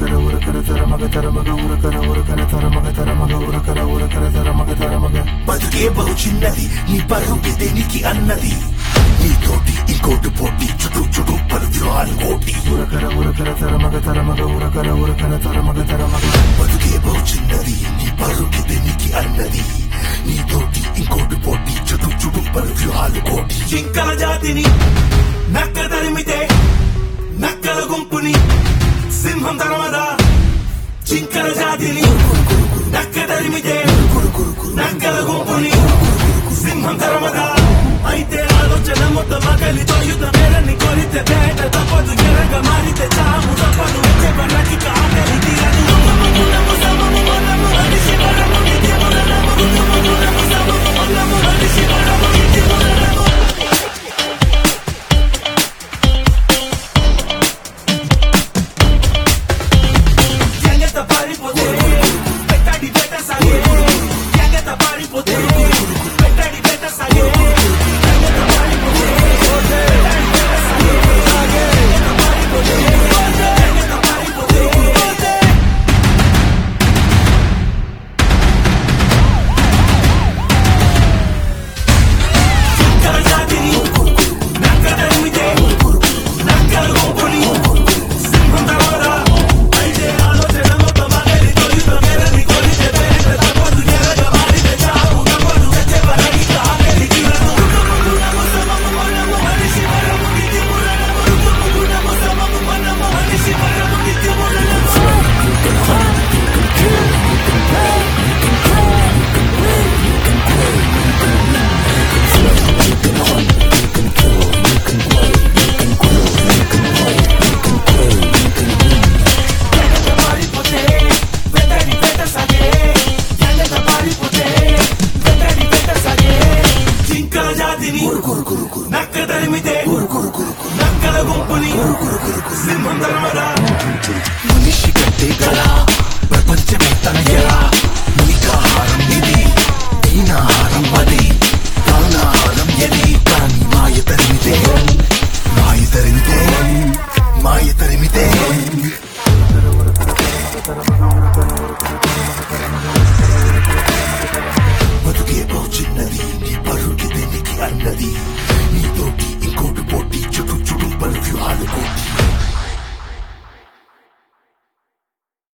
ఉరకర ఉరకర తరమగ తరమగ ఉరకర ఉరకర తరమగ తరమగ ఉరకర ఉరకర తరమగ తరమగ బతుకే బహు చిన్నది నీ పరుగు దేనికి అన్నది నీతోటి ఇంకోటి పోటీ చుట్టూ చుట్టూ పలు విరోహాలు కోటి ఉరకర ఉరకర తరమగ తరమగ ఉరకర ఉరకర తరమగ తరమగ బతుకే బహు చిన్నది నీ పరుగు దేనికి అన్నది నీతోటి ఇంకోటి పోటీ చుట్టూ చుట్టూ పలు విరోహాలు కోటి జింకల జాతిని నక్క తరిమితే నక్కల గుంపుని సింహం తరమదా జింకల జాతిని నక్క తరిమితే నక్కల గుంపుని సింహం తరమదా అయితే ఆలోచన మొత్తం మగలితో యుద్ధ పేరని కొరితే పేట తప్పదు ఎరగ మారితే చాము తప్పదు వచ్చే పన్నకి కాకలి తీరదు సమము సమము మనము మనిషి మనము నిత్యము నరము సమము సమము మనము మనిషి మనము నిత్యము నరము ఎంగత పారిపోతే పెట్టాడి పెట్ట సాగే ఎంగత పారిపోతే పెట్టాడి పెట్ట సాగే ఎంగత పారిపోతే పెట్టాడి పెట్ట సాగే ఎంగత పారిపోతే ఎంగత పారిపోతే జింకల జాతిని నక్క తరిమితే నక్కల గుంపుని సింహం తరవదా అయితే ఆలోచన మొత్తం మగలితో యుద్ధ మేరని కొలితే పేట తప్పదు ఎరగ మారితే చావు తప్పదు వచ్చే పరగి కాకలి తీరదు గుణము సమము మనము మనిషి మనము నిత్యము నరము గుణము సమము మనము మనిషి మనము నిత్యము నరము ఎంగత పారిపోతే వెంటని పెట్ట సాగే ఎంగత పారిపోతే వెంటని పెట్ట సాగే జింకల జాతిని నక్క తరిమితే నక్కల గుంపుని సింహం తరమదా